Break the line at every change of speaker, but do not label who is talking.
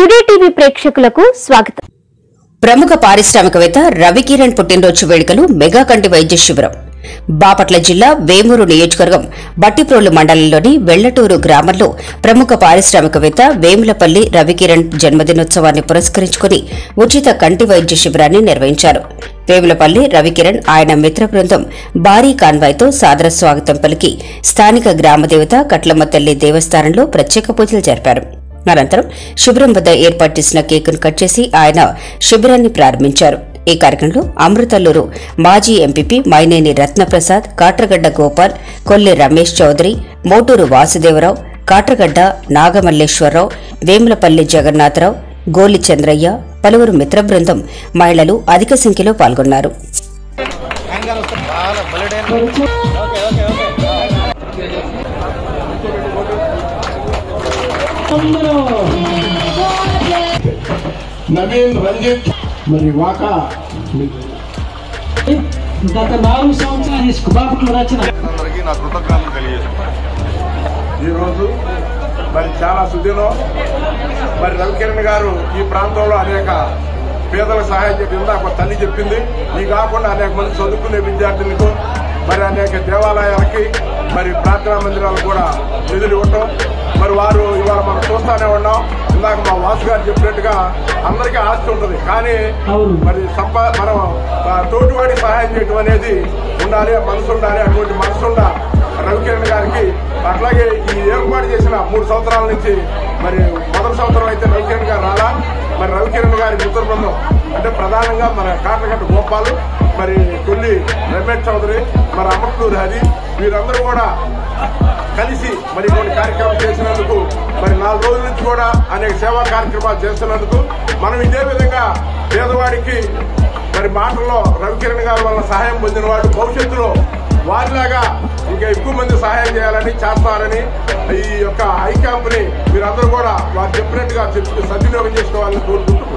Today TV ప్రేక్షకులకు స్వాగతం
ప్రముఖ పారిశ్రామికవేత్త రవికిరణ్ పుట్టినరోజు వేడుకలు మెగా కంటి వైద్య శిబిరం బాపట్ల జిల్లా వేమూరు నియోజకవర్గం బట్టిప్రోలు మండలంలోని వెళ్లటూరు గ్రామంలో ప్రముఖ పారిశ్రామికవేత్త వేములపల్లి రవికిరణ్ జన్మదినోత్సవాన్ని పురస్కరించుకుని ఉచిత కంటి వైద్య శిబిరాన్ని నిర్వహించారు వేములపల్లి రవికిరణ్ ఆయన మిత్ర బృందం భారీ కాన్వాయ్తో సాదర స్వాగతం పలికి స్థానిక గ్రామదేవత కట్లమ్మ తల్లి దేవస్థానంలో ప్రత్యేక పూజలు జరిపారు అనంతరం శిబిరం వద్ద ఏర్పాటు చేసిన కేకును కట్ చేసి ఆయన శిబిరాన్ని ప్రారంభించారు ఈ కార్యక్రమంలో అమృతల్లూరు మాజీ ఎంపీపీ మైనేని రత్నప్రసాద్ కాట్రగడ్డ గోపాల్ కొల్లి రమేష్ చౌదరి మోటూరు వాసుదేవరావు కాట్రగడ్డ నాగమల్లేశ్వరరావు వేములపల్లి జగన్నాథరావు గోలి చంద్రయ్య పలువురు మిత్ర బృందం మహిళలు అధిక సంఖ్యలో పాల్గొన్నారు
నవీన్ రంజిత్ మరి వాకా
గత నాలుగు సంవత్సరాలు ఈ బాపట్ల రచన
అందరికీ నా కృతజ్ఞతలు తెలియజేస్తున్నాను ఈరోజు మరి చాలా సుదినం మరి రవికిరణ్ గారు ఈ ప్రాంతంలో అనేక పేదలకు సహాయం చెప్పి ఇందాక ఒక తల్లి చెప్పింది ఈ కాకుండా అనేక మంది చదువుకునే విద్యార్థులకు మరి అనేక దేవాలయాలకి మరి ప్రార్థనా మందిరాలకు కూడా నిధులు ఇవ్వటం మరి వారు ఇవాళ మనం చూస్తానే ఉన్నాం ఇందాక మా వాసు గారు చెప్పినట్టుగా అందరికీ ఆస్తి ఉంటుంది కానీ
అవును.
మరి సంపా మనం ఆ, తోటివాడి సహాయం చేయడం అనేది ఉండాలి మనసు ఉండాలి అటువంటి మనసు ఉండ రవికిరణ్ గారికి అట్లాగే ఈ ఏర్పాటు చేసిన మూడు సంవత్సరాల నుంచి మరి మొదటి సంవత్సరం అయితే రవికిరణ్ గారు రాలా మరి రవికిరణ్ గారి మిత్ర బృందం అంటే ప్రధానంగా మన కాటగడ్డ గోపాలు మరి తొల్లి రమేష్ చౌదరి మరి అమర్తూరి హరి వీరందరూ కూడా కలిసి మరి ఇటువంటి కార్యక్రమం చేసినందుకు మరి నాలుగు రోజుల నుంచి కూడా అనేక సేవా కార్యక్రమాలు చేస్తున్నందుకు మనం ఇదే విధంగా పేదవాడికి మరి మాటల్లో రవికిరణ్ గారి వల్ల సహాయం పొందిన వాడు భవిష్యత్తులో వారిలాగా ఇంకా ఎక్కువ మంది సహాయం చేయాలని చేస్తారని ఈ యొక్క ఐ క్యాంప్ ని మీరందరూ కూడా వారు చెప్పినట్టుగా చెప్పి సద్వినియోగం చేసుకోవాలని కోరుకుంటున్నాను